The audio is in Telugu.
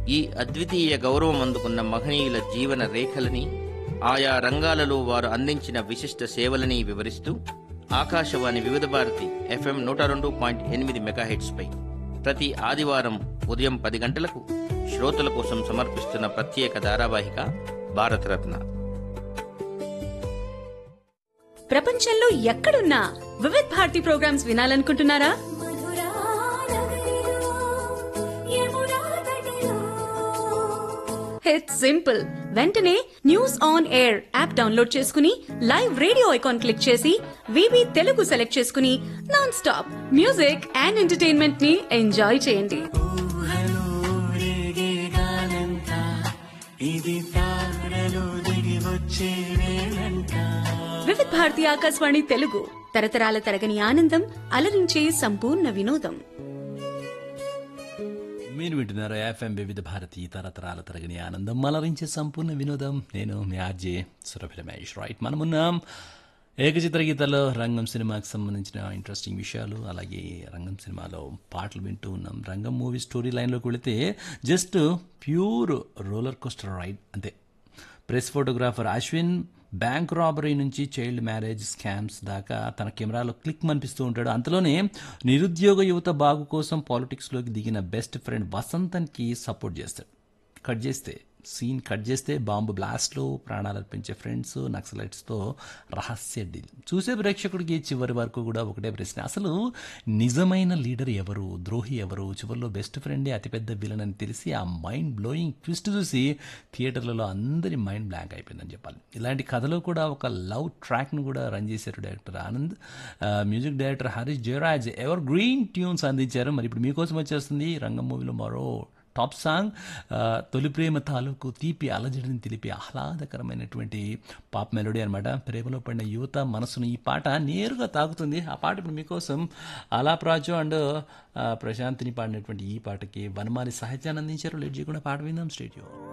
ఈ అద్వితీయ గౌరవం అందుకున్న మహనీయుల జీవన రేఖలని ఆయా రంగాలలో వారు అందించిన విశిష్ట సేవలని వివరిస్తూ ఆకాశవాణి వివిధ భారతి ఎఫ్ఎం నూట రెండు పాయింట్ ఎనిమిది మెగాహెట్స్పై ప్రతి ఆదివారం ఉదయం పది గంటలకు శ్రోతల కోసం సమర్పిస్తున్న ప్రత్యేక ధారావాహిక భారతరత్న ప్రపంచంలో ఎక్కడున్నా వివిధ్ భారతి ప్రోగ్రామ్స్ వినాలనుకుంటున్నారా ఇట్స్ సింపుల్ వెంటనే news on air app download చేసుకుని లైవ్ రేడియో ఐకాన్ క్లిక్ చేసి వివి తెలుగు సెలెక్ట్ చేసుకుని non stop music and entertainment ని ఎంజాయ్ చేయండి వివిధ్ భారతి ఆకాశవాణి తెలుగు తరతరాల తరగని ఆనందం అలరించే సంపూర్ణ వినోదం మీరు వింటున్నారు ఎఫ్ఎం వివిధ భారతి తరతరాల తరగని ఆనందం మలరించే సంపూర్ణ వినోదం నేను మీ ఆర్జే సురభి రమేష్ రైట్ మనమున్నాం ఏకచిత్ర గీతాల్లో రంగం సినిమాకి సంబంధించిన ఇంట్రెస్టింగ్ విషయాలు అలాగే రంగం సినిమాలో పాటలు వింటూ ఉన్నాం రంగం మూవీ స్టోరీ లైన్లోకి వెళితే just pure roller coaster ride అంతే press photographer Ashwin bank robbery నుంచి చైల్డ్ మ్యారేజ్ స్కామ్స్ దాకా తన కెమెరాలో క్లిక్ అనిపిస్తూ ఉంటాడు అంతలోనే నిరుద్యోగ యువత బాగు కోసం పాలిటిక్స్లోకి దిగిన బెస్ట్ ఫ్రెండ్ వసంతన్కి సపోర్ట్ చేస్తాడు కట్ చేస్తే సీన్ కట్ చేస్తే బాంబు బ్లాస్ట్లో ప్రాణాలు అర్పించే ఫ్రెండ్స్ నక్సలైట్స్తో రహస్య డీల్ చూసే ప్రేక్షకుడికి చివరి వరకు కూడా ఒకటే ప్రశ్న అసలు నిజమైన లీడర్ ఎవరు ద్రోహి ఎవరు చివరిలో బెస్ట్ ఫ్రెండే అతిపెద్ద విలన్ అని తెలిసి ఆ మైండ్ బ్లోయింగ్ ట్విస్ట్ చూసి థియేటర్లలో అందరి మైండ్ బ్లాంక్ అయిపోయిందని చెప్పాలి ఇలాంటి కథలో కూడా ఒక లవ్ ట్రాక్ను కూడా రన్ చేశారు డైరెక్టర్ ఆనంద్ ఆ, music director Harris Jayaraj evergreen tunes అందించారు మరి ఇప్పుడు మీకోసం వచ్చేస్తుంది రంగం మూవీలో మరో టాప్ సాంగ్ ఆ, తొలి ప్రేమ తాలూకు తీపి అలజడిని తెలిపి ఆహ్లాదకరమైనటువంటి పాప్ మెలోడీ అనమాట ప్రేమలో పడిన యువత మనసును ఈ పాట నేరుగా తాకుతుంది ఆ పాట ఇప్పుడు మీకోసం అలాప్ రాజు అండ్ ఆ, ప్రశాంత్ని పాడినటువంటి ఈ పాటకి వనమాలి సాహిత్యాన్ని అందించారు లేట్ చేయకుండా పాట విందాం స్టేడియో